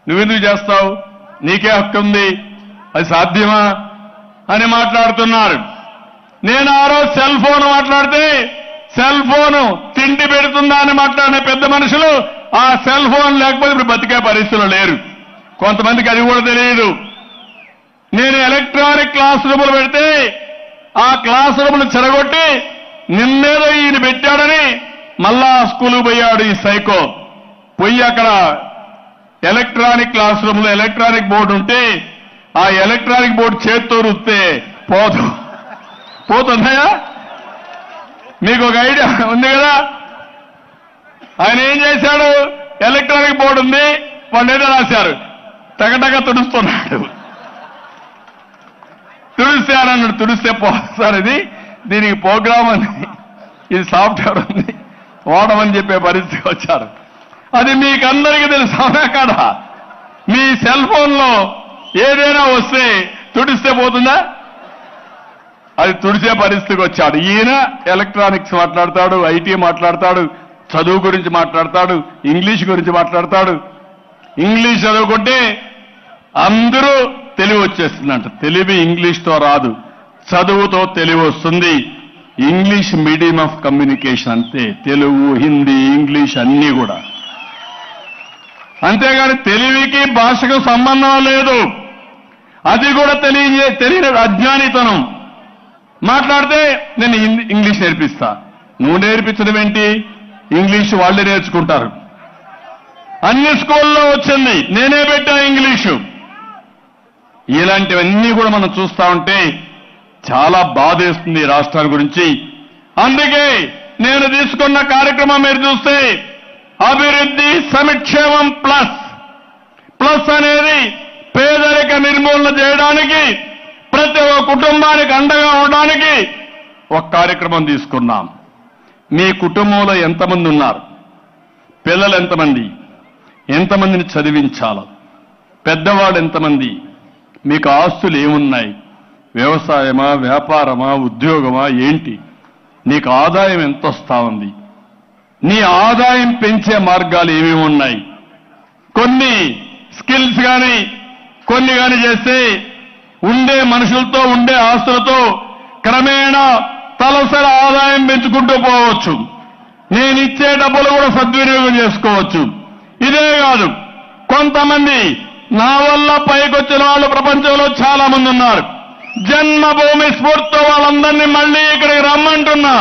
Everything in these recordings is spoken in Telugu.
నువ్వెందుకు చేస్తావు నీకే హక్కు ఉంది అది సాధ్యమా అని మాట్లాడుతున్నారు నేను ఆ రోజు సెల్ ఫోన్ మాట్లాడితే సెల్ ఫోన్ తిండి పెడుతుందా అని మాట్లాడిన పెద్ద మనుషులు ఆ సెల్ ఫోన్ లేకపోతే ఇప్పుడు బతికే పరిస్థితులు లేరు కొంతమందికి అది కూడా తెలియదు నేను ఎలక్ట్రానిక్ క్లాస్ రూములు పెడితే ఆ క్లాస్ రూములు చెరగొట్టి నిన్నేదో ఈయన పెట్టాడని మళ్ళా స్కూల్కి పోయాడు ఈ సైకో పోయి అక్కడ ఎలక్ట్రానిక్ క్లాస్ రూమ్ లో ఎలక్ట్రానిక్ బోర్డు ఉంటే ఆ ఎలక్ట్రానిక్ బోర్డు చేత్తో రుస్తే పోదు పోతుందయా మీకు ఒక ఐడియా ఉంది కదా ఆయన ఏం చేశాడు ఎలక్ట్రానిక్ బోర్డు ఉంది వాళ్ళు ఏదో రాశారు తగటగ తుడుస్తున్నాడు తుడిస్తాడన్నాడు తుడిస్తే పోస్తారు ఇది దీనికి ప్రోగ్రామ్ అని ఇది సాఫ్ట్వేర్ ఉంది వాడమని చెప్పే పరిస్థితికి వచ్చారు అది మీకందరికీ తెలుసు అవునా కాదా మీ సెల్ ఫోన్ లో ఏదైనా వస్తే తుడిస్తే పోతుందా అది తుడిచే పరిస్థితికి వచ్చాడు ఈయన ఎలక్ట్రానిక్స్ మాట్లాడతాడు ఐటీ మాట్లాడతాడు చదువు గురించి మాట్లాడతాడు ఇంగ్లీష్ గురించి మాట్లాడతాడు ఇంగ్లీష్ చదువుకుంటే అందరూ తెలివి వచ్చేస్తుందంట తెలివి ఇంగ్లీష్తో రాదు చదువుతో తెలివి వస్తుంది ఇంగ్లీష్ మీడియం ఆఫ్ కమ్యూనికేషన్ అంతే తెలుగు హిందీ ఇంగ్లీష్ అన్నీ కూడా అంతేగాని తెలివికి భాషకు సంబంధం లేదు అది కూడా తెలియ తెలియని అజ్ఞానితనం మాట్లాడితే నేను హిందీ- ఇంగ్లీష్ నేర్పిస్తా నువ్వు నేర్పించడం ఏంటి ఇంగ్లీష్ వాళ్ళే నేర్చుకుంటారు అన్ని స్కూల్లో వచ్చింది నేనే పెట్టా ఇంగ్లీషు ఇలాంటివన్నీ కూడా మనం చూస్తా ఉంటే చాలా బాధేస్తుంది ఈ రాష్ట్రాల గురించి అందుకే నేను తీసుకున్న కార్యక్రమం మీరు చూస్తే అభివృద్ధి సమిక్షేమం ప్లస్ ప్లస్ అనేది పేదరిక నిర్మూలన చేయడానికి ప్రతి ఒక్క కుటుంబానికి అండగా ఉండడానికి ఒక కార్యక్రమం తీసుకున్నాం మీ కుటుంబంలో ఎంతమంది ఉన్నారు పిల్లలు ఎంతమంది ఎంతమందిని చదివించాలి పెద్దవాళ్ళు ఎంతమంది మీకు ఆస్తులు ఏమున్నాయి వ్యవసాయమా వ్యాపారమా ఉద్యోగమా ఏంటి నీకు ఆదాయం ఎంత వస్తా ఉంది నీ ఆదాయం పెంచే మార్గాలు ఏమేమి ఉన్నాయి కొన్ని స్కిల్స్ కానీ కొన్ని కానీ చేస్తే ఉండే మనుషులతో ఉండే ఆస్తులతో క్రమేణా తలసరి ఆదాయం పెంచుకుంటూ పోవచ్చు నేను ఇచ్చే డబ్బులు కూడా సద్వినియోగం చేసుకోవచ్చు ఇదే కాదు కొంతమంది నా వల్ల పైకొచ్చిన వాళ్ళు ప్రపంచంలో చాలా మంది ఉన్నారు జన్మభూమి స్ఫూర్తితో వాళ్ళందరినీ మళ్ళీ ఇక్కడికి రమ్మంటున్నా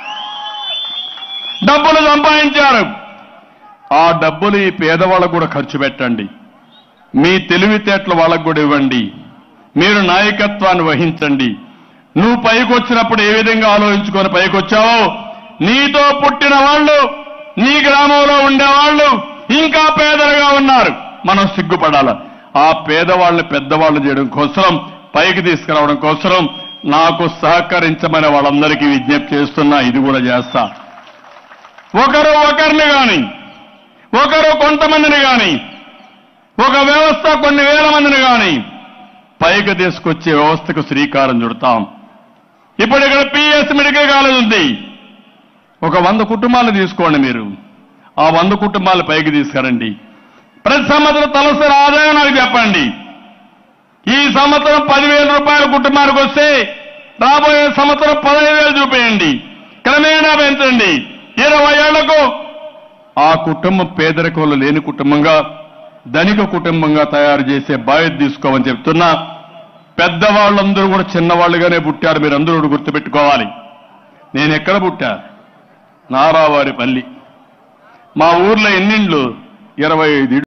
డబ్బులు సంపాదించారు ఆ డబ్బులు ఈ పేదవాళ్ళకు కూడా ఖర్చు పెట్టండి మీ తెలివితేటలు వాళ్ళకు కూడా ఇవ్వండి మీరు నాయకత్వాన్ని వహించండి నువ్వు పైకొచ్చినప్పుడు ఏ విధంగా ఆలోచించుకొని పైకొచ్చావో నీతో పుట్టిన వాళ్ళు నీ గ్రామంలో ఉండేవాళ్ళు ఇంకా పేదలుగా ఉన్నారు మనం సిగ్గుపడాల ఆ పేదవాళ్ళని పెద్దవాళ్ళు చేయడం కోసం పైకి తీసుకురావడం కోసం నాకు సహకరించమని వాళ్ళందరికీ విజ్ఞప్తి చేస్తున్నా ఇది కూడా చేస్తా ఒకరు ఒకరిని గాని ఒకరు కొంతమందిని గాని ఒక వ్యవస్థ కొన్ని వేల మందిని గాని పైకి తీసుకొచ్చే వ్యవస్థకు శ్రీకారం చుడతాం ఇప్పుడు ఇక్కడ పిఎస్ మెడికల్ కాలేజ్ ఉంది ఒక వంద కుటుంబాలు తీసుకోండి మీరు ఆ వంద కుటుంబాలు పైకి తీసుకురండి ప్రతి సంవత్సరం తలసరి ఆదాయం నాకు చెప్పండి ఈ సంవత్సరం పదివేల రూపాయల కుటుంబానికి వస్తే రాబోయే సంవత్సరం పదహైదు వేలు చూపేయండి క్రమేణా పెంచండి ఇరవై ఏళ్లకు ఆ కుటుంబం పేదరికంలో లేని కుటుంబంగా ధనిక కుటుంబంగా తయారు చేసే బాధ్యత తీసుకోమని చెప్తున్నా పెద్దవాళ్ళందరూ కూడా చిన్నవాళ్ళుగానే పుట్టారు మీరందరూ కూడా గుర్తుపెట్టుకోవాలి నేను ఎక్కడ పుట్టా నారావారి పల్లి మా ఊర్లో ఎన్నిండ్లు ఇరవై ఐదు